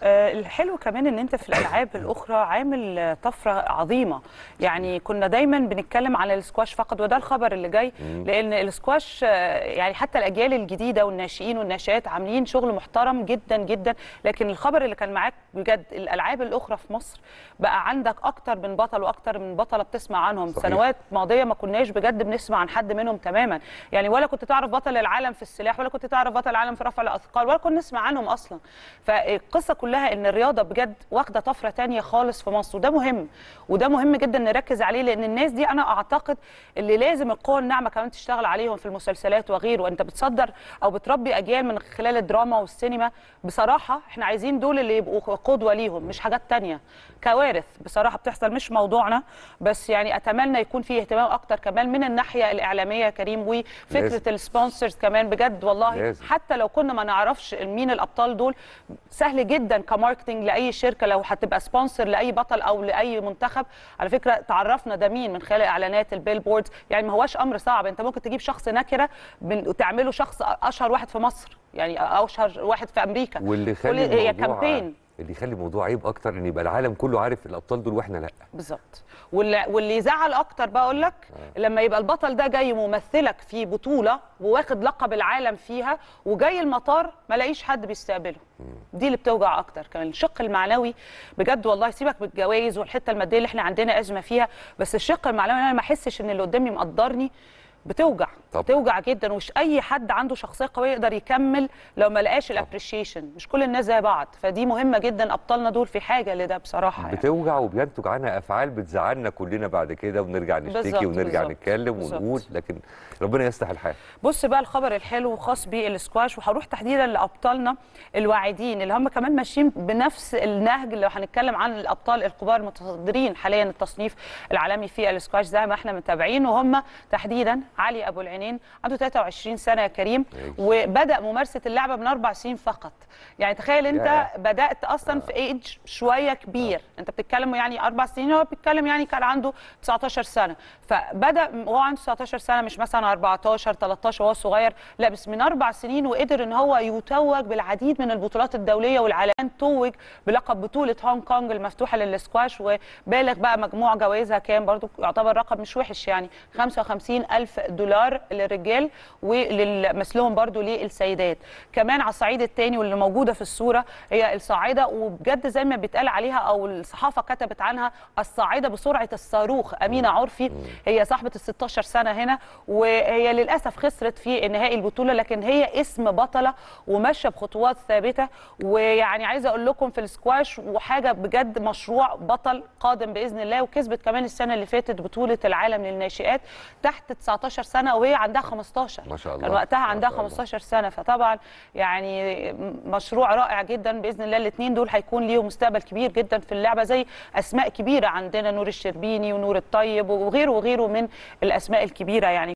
آه، الحلو كمان ان انت في الالعاب الاخرى عامل آه، طفره عظيمه يعني كنا دايما بنتكلم على السكواش فقط وده الخبر اللي جاي لان السكواش آه، يعني حتى الاجيال الجديده والناشئين والناشئات عاملين شغل محترم جدا جدا لكن الخبر اللي كان معاك بجد الالعاب الاخرى في مصر بقى عندك اكتر من بطل واكتر من بطله بتسمع عنهم صحيح. سنوات ماضيه ما كناش بجد بنسمع عن حد منهم تماما يعني ولا كنت تعرف بطل العالم في السلاح ولا كنت تعرف بطل العالم في رفع الاثقال ولا كنا نسمع عنهم اصلا فالقصه كلها ان الرياضه بجد واخده طفره تانية خالص في مصر وده مهم وده مهم جدا نركز عليه لان الناس دي انا اعتقد اللي لازم القوى الناعمه كمان تشتغل عليهم في المسلسلات وغيره وانت بتصدر او بتربي اجيال من خلال الدراما والسينما بصراحه احنا عايزين دول اللي يبقوا قدوه ليهم مش حاجات تانية كوارث بصراحه بتحصل مش موضوعنا بس يعني اتمنى يكون فيه اهتمام اكتر كمان من الناحيه الاعلاميه يا كريم لازم. وفكره السبونسرز كمان بجد والله لازم. حتى لو كنا ما نعرفش مين الابطال دول سهل جدا كماركتنج لاي شركه لو هتبقى سبونسر لاي بطل او لاي منتخب على فكره تعرفنا ده مين من خلال اعلانات البيل بوردز يعني ما هوش امر صعب انت ممكن تجيب شخص نكره من- وتعمله شخص اشهر واحد في مصر يعني اشهر واحد في امريكا واللي كل- يخلي هي الموضوع كامبين اللي يخلي الموضوع عيب اكتر ان يبقى العالم كله عارف الابطال دول واحنا لا بالظبط واللي, واللي يزعل اكتر بقى اقول لك لما يبقى البطل ده جاي ممثلك في بطوله وواخد لقب العالم فيها وجاي المطار ما لاقيش حد بيستقبله دي اللي بتوجع اكتر كمان الشق المعنوي بجد والله سيبك من الجوائز والحته الماديه اللي احنا عندنا ازمه فيها بس الشق المعنوي انا ما احسش ان اللي قدامي مقدرني بتوجع طبعا. بتوجع جدا ومش اي حد عنده شخصيه قويه يقدر يكمل لو ما لقاش الابريشيشن مش كل الناس زي بعض فدي مهمه جدا ابطالنا دول في حاجه لده بصراحه يعني. بتوجع وبينتج عنها افعال بتزعلنا كلنا بعد كده ونرجع نشتكي بالظبط، ونرجع بالظبط، نتكلم بالظبط. ونقول لكن ربنا يصلح الحال بص بقى الخبر الحلو خاص بالسكواش وهروح تحديدا لابطالنا الواعدين اللي هم كمان ماشيين بنفس النهج اللي هنتكلم عن الابطال الكبار المتصدرين حاليا التصنيف العالمي في السكواش زي ما احنا متابعين وهم تحديدا علي ابو العينين عنده 23 سنه يا كريم وبدا ممارسه اللعبه من اربع سنين فقط يعني تخيل انت ياه. بدات اصلا في ايج شويه كبير انت بتتكلم يعني اربع سنين هو بيتكلم يعني كان عنده 19 سنه فبدا وهو عنده 19 سنه مش مثلا 14 13 وهو صغير لا بس من اربع سنين وقدر ان هو يتوج بالعديد من البطولات الدوليه والعالميه توج بلقب بطوله هونج كونج المفتوحه للسكواش وبالغ بقى مجموع جوائزها كام برضو يعتبر رقم مش وحش يعني 55 الف دولار للرجال ولمثلهم برضو للسيدات كمان على الصعيد الثاني واللي موجوده في الصوره هي الصاعده وبجد زي ما بيتقال عليها او الصحافه كتبت عنها الصاعده بسرعه الصاروخ امينه عرفي هي صاحبه ال 16 سنه هنا وهي للاسف خسرت في نهائي البطوله لكن هي اسم بطله وماشيه بخطوات ثابته ويعني عايزه اقول لكم في السكواش وحاجه بجد مشروع بطل قادم باذن الله وكسبت كمان السنه اللي فاتت بطوله العالم للناشئات تحت 19 سنه وهي عندها 15 ما شاء الله. كان وقتها ما عندها شاء الله. 15 سنه فطبعا يعني مشروع رائع جدا باذن الله الاثنين دول هيكون ليهم مستقبل كبير جدا في اللعبه زي اسماء كبيره عندنا نور الشربيني ونور الطيب وغيره وغيره من الاسماء الكبيره يعني